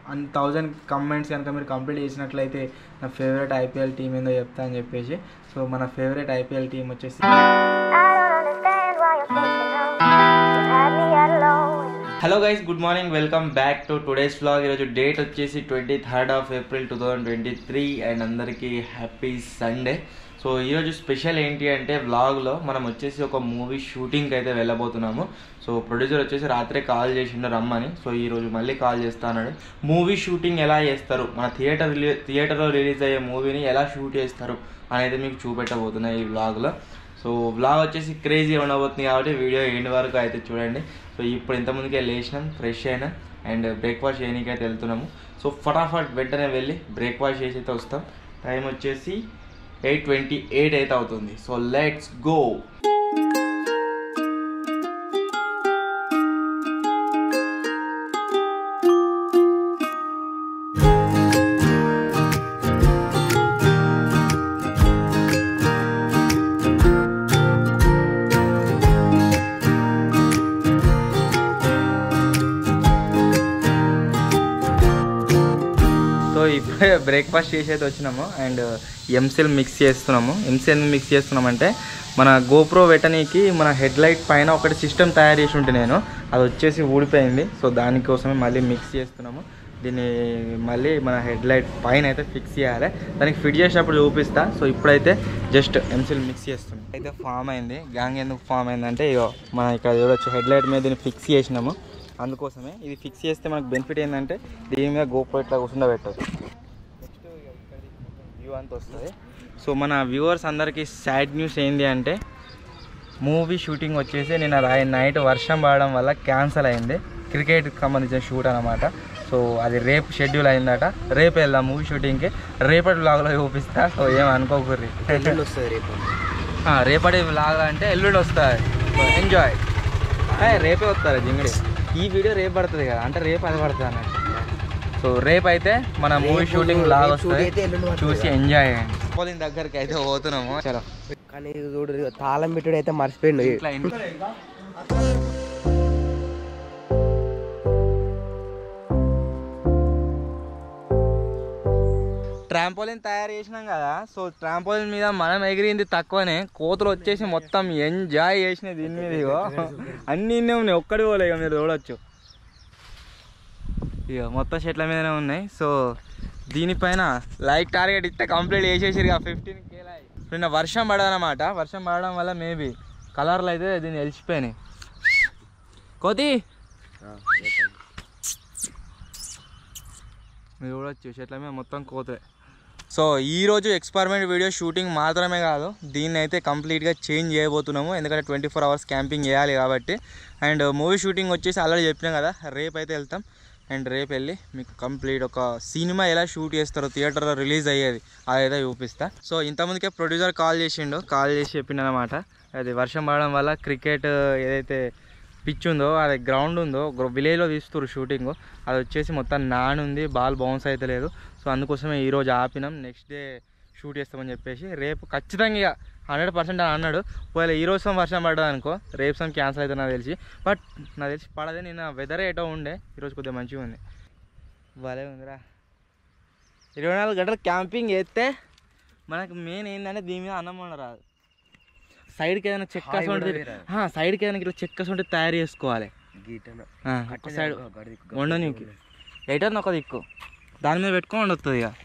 And thousand comments కనుక మీరు complete చేసినట్లయితే నా ఫేవరెట్ ఐపీఎల్ టీం ఏందో చెప్తా అని చెప్పేసి సో మన ఫేవరెట్ ఐపీఎల్ టీం వచ్చేసి I don't understand why you're thinking of You had me at alone hello guys good morning welcome back to today's vlog ఈరోజు డేట్ వచ్చేసి twenty third of April two thousand twenty three and అందరికీ happy Sunday so ఈరోజు special ఏంటి అంటే వ్లాగ్లో మనం వచ్చేసి ఒక మూవీ షూటింగ్కి అయితే వెళ్ళబోతున్నాము సో ప్రొడ్యూసర్ వచ్చేసి రాత్రే కాల్ చేసిండు రమ్మని సో ఈరోజు మళ్ళీ కాల్ చేస్తా అన్నాడు మూవీ షూటింగ్ ఎలా చేస్తారు మన థియేటర్ రిలీ థియేటర్లో రిలీజ్ అయ్యే మూవీని ఎలా షూట్ చేస్తారు అనేది మీకు చూపెట్టబోతున్నా ఈ వ్లాగ్లో సో వ్లాగ్ వచ్చేసి క్రేజీ ఉండబోతుంది కాబట్టి వీడియో ఎండ్ వరకు అయితే చూడండి సో ఇప్పుడు ఇంతకుముందుకే లేచినాం ఫ్రెష్ అయినా అండ్ బ్రేక్ఫాస్ట్ చేయడానికి అయితే వెళ్తున్నాము సో ఫటాఫట్ వెంటనే వెళ్ళి బ్రేక్ఫాస్ట్ చేసి అయితే వస్తాం టైం వచ్చేసి ఎయిట్ ట్వంటీ ఎయిట్ అయితే అవుతుంది సో లెట్స్ గో సో ఇప్పుడే బ్రేక్ఫాస్ట్ చేసి అయితే వచ్చినాము అండ్ ఎంసెల్ మిక్స్ చేస్తున్నాము ఎంసెల్ మిక్స్ చేస్తున్నామంటే మన గోప్రో పెట్టనీకి మన హెడ్ లైట్ పైన ఒకటి సిస్టమ్ తయారు చేసి ఉంటే నేను అది వచ్చేసి ఊడిపోయింది సో దానికోసమే మళ్ళీ మిక్స్ చేస్తున్నాము దీన్ని మళ్ళీ మన హెడ్ లైట్ పైన అయితే ఫిక్స్ చేయాలి దానికి ఫిట్ చేసినప్పుడు చూపిస్తా సో ఇప్పుడైతే జస్ట్ ఎంసెల్ మిక్స్ చేస్తున్నాం అయితే ఫామ్ అయింది గ్యాంగ్ ఎందుకు ఫామ్ అయిందంటే ఇగో మనం ఇక్కడ చూడొచ్చు హెడ్ లైట్ మీద దీన్ని ఫిక్స్ చేసినాము అందుకోసమే ఇది ఫిక్స్ చేస్తే మనకు బెనిఫిట్ ఏంటంటే దీని మీద గోప్రో ఇట్లా కూర్చుండబెట్టదు నెక్స్ట్ వ్యూ అంతా వస్తుంది సో మన వ్యూవర్స్ అందరికీ సాడ్ న్యూస్ ఏంటి అంటే మూవీ షూటింగ్ వచ్చేసి నిన్న రాయి నైట్ వర్షం పడడం వల్ల క్యాన్సిల్ అయింది క్రికెట్కి సంబంధించిన షూట్ అనమాట సో అది రేపు షెడ్యూల్ అయిందట రేపు వెళ్దాం మూవీ షూటింగ్కి రేపటి వ్లాగ్లో చూపిస్తా సో ఏం అనుకోకూర్రి ఆ, రేపటి వ్లాగ్ అంటే ఎల్లుండి వస్తుంది ఎంజాయ్ రేపే వస్తారు జింగడి ఈ వీడియో రేపు పడుతుంది కదా అంటే రేపు అది పడుతుంది అన్నట్టు సో రేపు అయితే మన మూవీ షూటింగ్ లాగ్ వస్తుంది చూసి ఎంజాయ్ చేయండి పోలింగ్ దగ్గరికి అయితే పోతున్నాము చలో కానీ చూడు తాళం పెట్టుడు అయితే మర్చిపోయిండు ఇట్లా ఇంట్లో ట్రాంపోలిన్ తయారు చేసినాం కదా సో ట్రాంపోలిన్ మీద మనం ఎగిరింది తక్కువనే కోతులు వచ్చేసి మొత్తం ఎంజాయ్ చేసినాయి దీని మీద ఇగో అన్ని ఇన్నే ఉన్నాయి ఒక్కడి పోలే ఇక మీరు చూడొచ్చు ఇక మొత్తం చెట్ల మీదనే ఉన్నాయి సో దీనిపైన లైక్ టార్గెట్ ఇస్తే కంప్లీట్ చేసేసారు ఇక ఫిఫ్టీన్ కే నిన్న వర్షం పడదన్నమాట వర్షం పడడం వల్ల మేబీ కలర్లు అయితే దీన్ని వెలిసిపోయినాయి కోతి మీరు చూడొచ్చు చెట్ల మీద మొత్తం కోతే సో ఈరోజు ఎక్స్పెరిమెంట్ వీడియో షూటింగ్ మాత్రమే కాదు దీన్ని అయితే కంప్లీట్గా చేంజ్ చేయబోతున్నాము ఎందుకంటే ట్వంటీ ఫోర్ అవర్స్ క్యాంపింగ్ చేయాలి కాబట్టి అండ్ మూవీ షూటింగ్ వచ్చేసి ఆల్రెడీ చెప్పినాం కదా రేపు అయితే వెళ్తాం అండ్ రేపు వెళ్ళి మీకు కంప్లీట్ ఒక సినిమా ఎలా షూట్ చేస్తారో థియేటర్లో రిలీజ్ అయ్యేది అదైతే చూపిస్తా సో ఇంతకుముందుకే ప్రొడ్యూసర్ కాల్ చేసిండు కాల్ చేసి చెప్పిండనమాట అది వర్షం పడడం వల్ల క్రికెట్ ఏదైతే పిచ్ ఉందో అది గ్రౌండ్ ఉందో విలేజ్లో తీస్తున్నారు షూటింగ్ అది వచ్చేసి మొత్తం నానుంది బాల్ బౌన్స్ అయితే లేదు సో అందుకోసమే ఈరోజు ఆపినాం నెక్స్ట్ డే షూట్ చేస్తామని చెప్పేసి రేపు ఖచ్చితంగా ఇక హండ్రెడ్ పర్సెంట్ అని అన్నాడు ఒకవేళ ఈ రోజు సమ్ వర్షం పడ్డది అనుకో రేపు సమ్ క్యాన్సిల్ అవుతుంది నాకు తెలిసి బట్ నాకు తెలిసి పడదే నిన్న వెదర్ ఏటో ఉండే ఈరోజు కొద్దిగా మంచిగా ఉంది భలే ఉందిరా ఇరవై నాలుగు గంటలు క్యాంపింగ్ చేస్తే మనకు మెయిన్ ఏంటంటే దీని మీద అన్నం వండరాదు సైడ్కి ఏదైనా చెక్క ఉంటుంది సైడ్కి ఏదైనా ఇట్లా చెక్క ఉంటే తయారు చేసుకోవాలి ఆ, ఒక సైడ్ వండనీకి ఎయిటర్ ఒక దిక్కు దాని మీద పెట్టుకొని వండుతుంది ఇక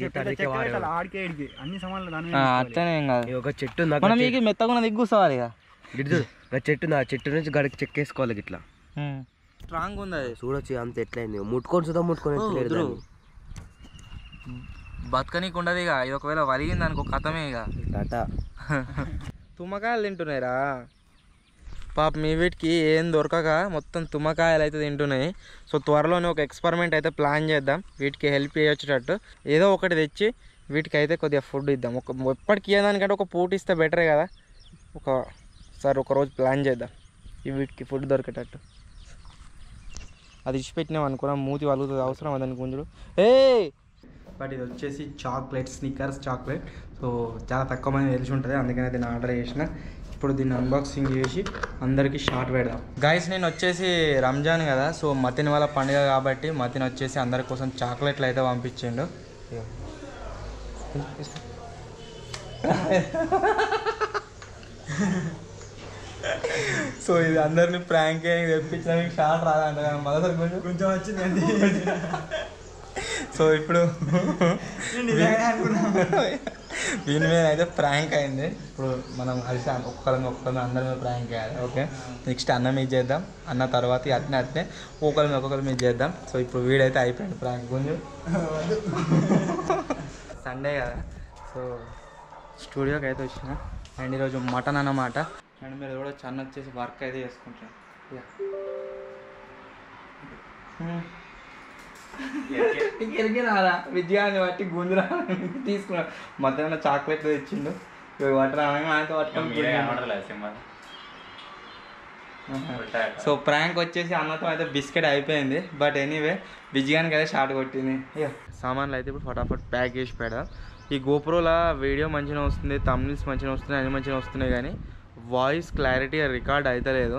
ఆ, అట్లనే ఏం కాదు ఒక చెట్టు ఉంది మనం మీకు మెత్తగా దిగ్గు కూర్చోవాలి ఇక గిట్టు ఒక చెట్టు ఉంది ఆ చెట్టు నుంచి గడికి చెక్కేసుకోవాలి ఇట్లా స్ట్రాంగ్ ఉంది అది చూడొచ్చు అంత ఎట్లయింది ముట్టుకొని సుధా ముట్టుకొని ఓ, వచ్చలేడు వదులు. దాన్ని. బతకనీకి ఉండదు ఇక ఇది ఒకవేళ వలిగింది అనుకో కథమే ఇక టాటా తుమ్మకాయలు తింటున్నాయిరా పాప మీ వీటికి ఏం దొరకక మొత్తం తుమ్మకాయలు అయితే తింటున్నాయి సో త్వరలోనే ఒక ఎక్స్పెరిమెంట్ అయితే ప్లాన్ చేద్దాం వీటికి హెల్ప్ చేయొచ్చేటట్టు ఏదో ఒకటి తెచ్చి వీటికి అయితే కొద్దిగా ఫుడ్ ఇద్దాం ఒక ఎప్పటికి ఇవ్వడానికంటే ఒక పూట ఇస్తే బెటరే కదా ఒక సార్ ఒక రోజు ప్లాన్ చేద్దాం ఈ వీటికి ఫుడ్ దొరికేటట్టు అది ఇచ్చిపెట్టినాం అనుకున్నాం మూతి వలుగుతుంది అవసరం అదని గుంజుడు ఏ బట్ ఇది వచ్చేసి చాక్లెట్ స్నిక్కర్స్ చాక్లెట్ సో చాలా తక్కువ మంది తెలిసి ఉంటుంది అందుకని దీన్ని ఆర్డర్ చేసిన ఇప్పుడు దీన్ని అన్బాక్సింగ్ చేసి అందరికీ షార్ట్ పెడదాం గైస్ నేను వచ్చేసి రంజాన్ కదా సో మతిన్ వాళ్ళ పండుగ కాబట్టి మతిన్ వచ్చేసి అందరి కోసం చాక్లెట్లు అయితే పంపించిండు ఇగో. సో ఇది అందరిని ప్రాంక్ తెప్పించిన మీకు షార్ట్ రాదంట కదా మదర్ కొంచెం కొంచెం వచ్చిందండి సో ఇప్పుడు దీని మీద అయితే ప్రాంక్ అయింది ఇప్పుడు మనం కలిసి ఒక్కరిని ఒక్కరిని అందరి మీద ప్రాంక్ చేయాలి ఓకే నెక్స్ట్ అన్న మీద చేద్దాం అన్న తర్వాత ఇక అట్నే అట్నే ఒక్కరి మీద ఒక్కొక్కరి మీద చేద్దాం సో ఇప్పుడు వీడైతే అయిపోయింది ప్రాంక్ కొంచెం సండే కదా సో స్టూడియోకి అయితే వచ్చిన అండ్ ఈరోజు మటన్ అన్నమాట అండ్ మీరు కూడా చన్న వచ్చేసి వర్క్ అయితే చేసుకుంటారు ఇక. హ్మ్. ఇక్కడికి రాదా విజయాన్ని బట్టి గుంజురా తీసుకున్నా మధ్యాహ్నం చాక్లెట్లు తెచ్చిండు ఇక వాటర్ అనగా ఆయనతో పట్టుకొని సో ప్రాంక్ వచ్చేసి అన్నతో అయితే బిస్కెట్ అయిపోయింది బట్ ఎనీవే విజయానికి అయితే షార్ట్ కొట్టింది ఇక సామాన్లు అయితే ఇప్పుడు ఫటాఫట్ ప్యాక్ చేసి పెడదాం ఈ గోప్రోలో వీడియో మంచిగా వస్తుంది తమిళస్ మంచిగా వస్తున్నాయి అన్ని మంచిగా వస్తున్నాయి కానీ వాయిస్ క్లారిటీ రికార్డ్ అయితే లేదు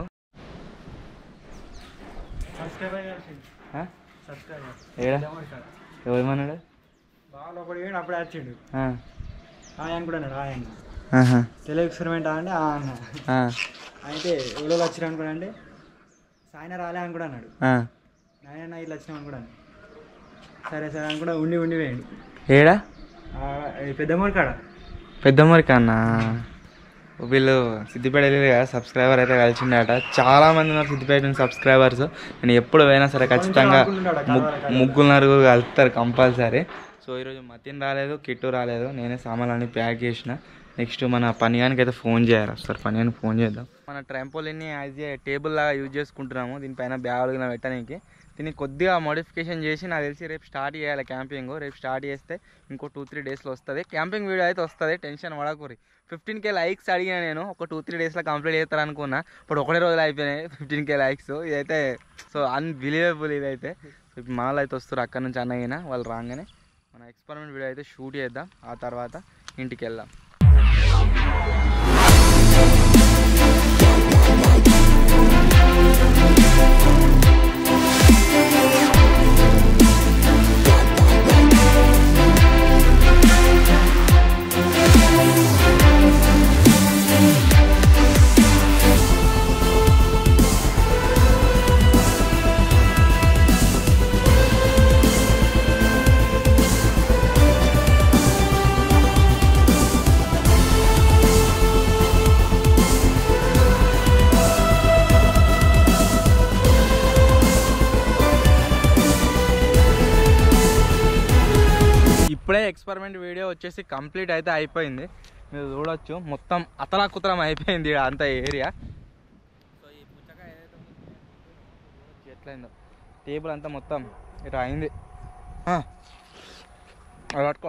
ఆ? ఏడా ఎవరేమన్నాడు బాగా ఒకటి పోయిండు అప్పుడే వచ్చిండు ఆ. ఆయన కూడా అన్నాడు ఆయన ఆహా. తెల ఎక్స్పెరిమెంట్ అంటే ఆ అన్న ఆ. అయితే ఎవరో వచ్చిన అనుకున్నా అంటే సాయన రాలే అని కూడా అన్నాడు ఆ. నాయన ఇట్లా వచ్చినాం అని కూడా అన్నాడు. సరే సరే అని కూడా ఉండి ఉండి వేయండి ఏడా పెద్ద మూడు కాడ పెద్దమ్మరికి అన్న వీళ్ళు సిద్దిపేట వెళ్ళి కదా సబ్స్క్రైబర్ అయితే కలిసిండట చాలా మంది ఉన్నారు సిద్దిపేట సబ్స్క్రైబర్స్ నేను ఎప్పుడు పోయినా సరే ఖచ్చితంగా ముగ్- ముగ్గురు నలుగురు కలుపుతారు కంపల్సరీ సో ఈరోజు మతిన్ రాలేదు కిట్టు రాలేదు నేనే సామాన్లన్నీ ప్యాక్ చేసిన నెక్స్ట్ మన పనియానికి అయితే ఫోన్ చేయాలి ఒకసారి పనియానికి ఫోన్ చేద్దాం మన ట్రాంపోలిన్ని యాజ్ ఏ టేబుల్ లాగా యూజ్ చేసుకుంటున్నాము దీనిపైన బ్యాగులు గిన పెట్టడానికి దీన్ని కొద్దిగా మోడిఫికేషన్ చేసి నాకు తెలిసి రేపు స్టార్ట్ చేయాలి క్యాంపింగ్ రేపు స్టార్ట్ చేస్తే ఇంకో టూ త్రీ డేస్లో వస్తుంది క్యాంపింగ్ వీడియో అయితే వస్తుంది టెన్షన్ పడకూరి ఫిఫ్టీన్ కే లైక్స్ అడిగిన నేను ఒక టూ త్రీ డేస్లో కంప్లీట్ చేస్తారు అనుకున్నా ఇప్పుడు ఒకటే రోజులు అయిపోయినాయి ఫిఫ్టీన్ కే లైక్స్ ఇదైతే సో అన్బిలీవబుల్ ఇదైతే ఇప్పుడు మాలో అయితే వస్తారు అక్కడ నుంచి అన్నగిన వాళ్ళు రాగానే మన ఎక్స్పెరిమెంట్ వీడియో అయితే షూట్ చేద్దాం ఆ తర్వాత ఇంటికి వెళ్దాం ఇప్పుడే ఎక్స్పెరిమెంట్ వీడియో వచ్చేసి కంప్లీట్ అయితే అయిపోయింది మీరు చూడొచ్చు మొత్తం అతలాకుతలం అయిపోయింది ఈడ అంత ఏరియా సో ఈ పుచ్చకాయ ఏదైతే ఉందో, చూడొచ్చు ఎట్లయిందో టేబుల్ అంతా మొత్తం ఇట్లా అయింది ఆ, అది పట్టుకో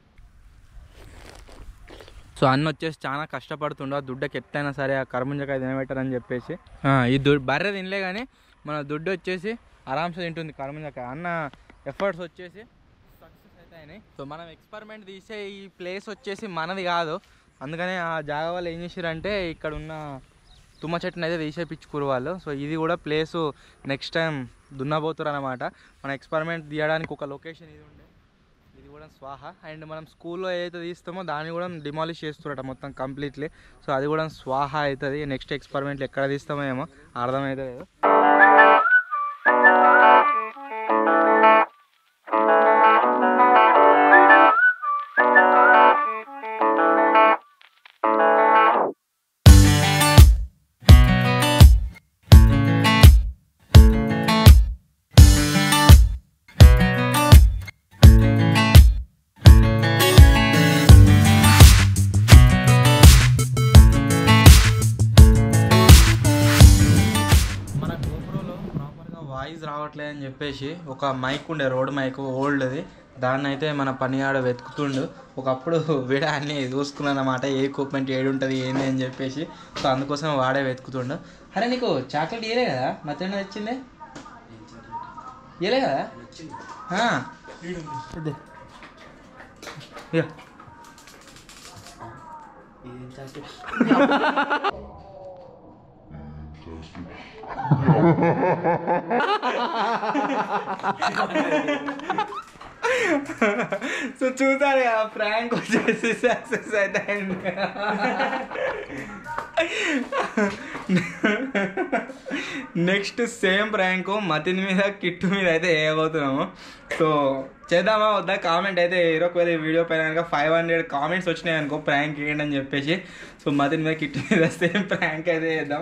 సో అన్న వచ్చేసి చాలా కష్టపడుతుండో ఆ దుడ్డకి ఎట్లయినా సరే ఆ కర్ముంజకాయ తినబెట్టారని చెప్పేసి ఆ, ఈ దు బర్రె తినలే కానీ మన దుడ్డు వచ్చేసి ఆరామ్సే తింటుంది కర్ముంజకాయ అన్న ఎఫర్ట్స్ వచ్చేసి సక్సెస్ అయితే అయినాయి సో మనం ఎక్స్పెరిమెంట్ తీసే ఈ ప్లేస్ వచ్చేసి మనది కాదు అందుకనే ఆ జాగా వాళ్ళు ఏం చేసారంటే ఇక్కడ ఉన్న తుమ్మ చెట్టుని అయితే తీసేపించుకురు వాళ్ళు సో ఇది కూడా ప్లేసు నెక్స్ట్ టైం దున్నబోతురు అనమాట మన ఎక్స్పెరిమెంట్ తీయడానికి ఒక లొకేషన్ ఇది ఉండే ఇది కూడా స్వాహ అండ్ మనం స్కూల్లో ఏదైతే తీస్తామో దాన్ని కూడా డిమాలిష్ చేస్తురట మొత్తం కంప్లీట్లీ సో అది కూడా స్వాహ అవుతుంది నెక్స్ట్ ఎక్స్పెరిమెంట్లు ఎక్కడ తీస్తామో ఏమో అర్థమైతే లేదు మన గోప్రోలో ప్రాపర్గా వాయిస్ రావట్లేదు అని చెప్పేసి ఒక మైక్ ఉండే రోడ్ మైక్ ఓల్డ్ది దాన్ని అయితే మన పని ఆడ వెతుకుతుండు ఒకప్పుడు వీడ అన్ని చూసుకున్నాను అనమాట ఏ ఎక్విప్మెంట్ ఏడు ఉంటుంది ఏంది అని చెప్పేసి సో అందుకోసం వాడే వెతుకుతుండు అరే నీకు చాక్లెట్ ఇయలే కదా మధ్యాహ్నం వచ్చింది ఇయలే కదా ఆ. ఇదే. ఇగో. సో చూసారు కదా ఫ్రాంక్ వచ్చేసి సక్సెస్ అయితే అయింది. నెక్స్ట్ సేమ్ ప్రాంక్ మతిన్ మీద కిట్టు మీద అయితే వేయబోతున్నాము సో చేద్దామా వద్దా కామెంట్ అయితే హీరో ఒకవేళ ఈ వీడియో పైన కనుక ఫైవ్ హండ్రెడ్ కామెంట్స్ వచ్చినాయి అనుకో ప్రాంక్ వేయండి అని చెప్పేసి సో మతిన్ మీద కిట్టు మీద సేమ్ ప్రాంక్ అయితే వేద్దాం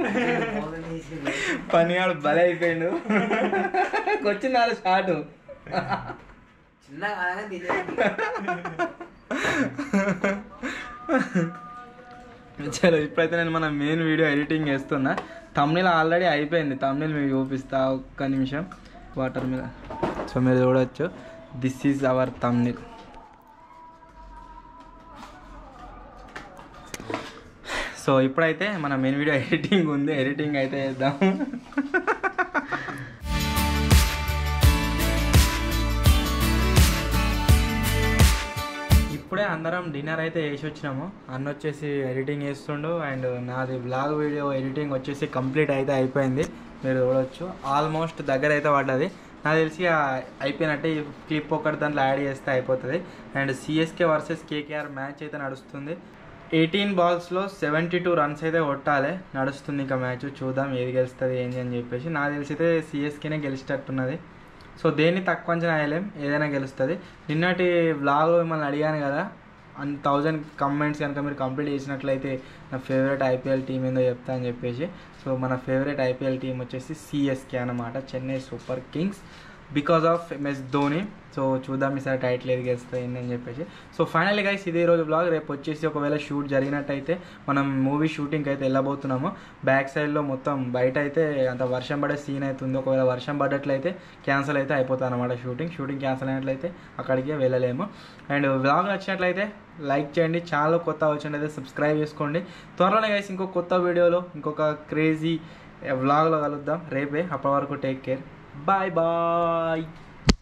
పని ఆడు బలి అయిపోయిండు వచ్చింది షార్ట్ చలో ఇప్పుడైతే నేను మన మెయిన్ వీడియో ఎడిటింగ్ చేస్తున్నా తమిళ ఆల్రెడీ అయిపోయింది తమిళ మీకు చూపిస్తా ఒక్క నిమిషం వాటర్ మీద సో మీరు చూడవచ్చు this is our Tamil so ఇప్పుడైతే మన మెయిన్ వీడియో ఎడిటింగ్ ఉంది ఎడిటింగ్ అయితే చేద్దాం ఇప్పుడే అందరం డిన్నర్ అయితే వేసి వచ్చినాము అన్న వచ్చేసి ఎడిటింగ్ చేస్తుండు అండ్ నాది బ్లాగ్ వీడియో ఎడిటింగ్ వచ్చేసి కంప్లీట్ అయితే అయిపోయింది మీరు చూడవచ్చు ఆల్మోస్ట్ దగ్గర అయితే పడ్డది నాకు తెలిసి ఆ అయిపోయినట్టే ఈ క్లిప్ ఒకటి దాంట్లో యాడ్ చేస్తే అయిపోతుంది and CSK versus KKR match అయితే నడుస్తుంది ఎయిటీన్ బాల్స్లో సెవెంటీ టూ రన్స్ అయితే కొట్టాలి నడుస్తుంది ఇంకా మ్యాచ్ చూద్దాం ఏది గెలుస్తుంది ఏంటి అని చెప్పేసి నాకు తెలిసి అయితే సిఎస్కేనే గెలిచేటట్టున్నది సో దేన్ని తక్కువ అంచనా వేయలేం ఏదైనా గెలుస్తుంది నిన్నటి వ్లాగ్ మిమ్మల్ని అడిగాను కదా అన్ థౌజండ్ కమెంట్స్ కనుక మీరు కంప్లీట్ చేసినట్లయితే నా ఫేవరెట్ ఐపీఎల్ టీం ఏందో చెప్తా అని చెప్పేసి సో మన ఫేవరెట్ ఐపీఎల్ టీం వచ్చేసి సిఎస్కే అన్నమాట Chennai Super Kings because of MS Dhoni so చూద్దాం ఈసారి టైటిల్ ఏది గెలుస్తుంది ఏంటి అని చెప్పేసి సో ఫైనల్లీ గైస్ ఇదే రోజు బ్లాగ్ రేపు వచ్చేసి ఒకవేళ షూట్ జరిగినట్టయితే మనం మూవీ షూటింగ్కి అయితే వెళ్ళబోతున్నాము బ్యాక్ సైడ్లో మొత్తం బయట అయితే అంత వర్షం పడే సీన్ అవుతుంది ఒకవేళ వర్షం పడ్డట్లయితే క్యాన్సిల్ అయితే అయిపోతుంది అనమాట షూటింగ్ షూటింగ్ క్యాన్సిల్ అయినట్లయితే అక్కడికి వెళ్ళలేము అండ్ బ్లాగ్ నచ్చినట్లయితే లైక్ చేయండి ఛానల్ కొత్త వచ్చినట్లయితే సబ్స్క్రైబ్ చేసుకోండి త్వరలోనే గైస్ ఇంకో కొత్త వీడియోలో ఇంకొక క్రేజీ వ్లాగ్లో కలుద్దాం రేపే అప్పటి వరకు టేక్ కేర్ బాయ్ బాయ్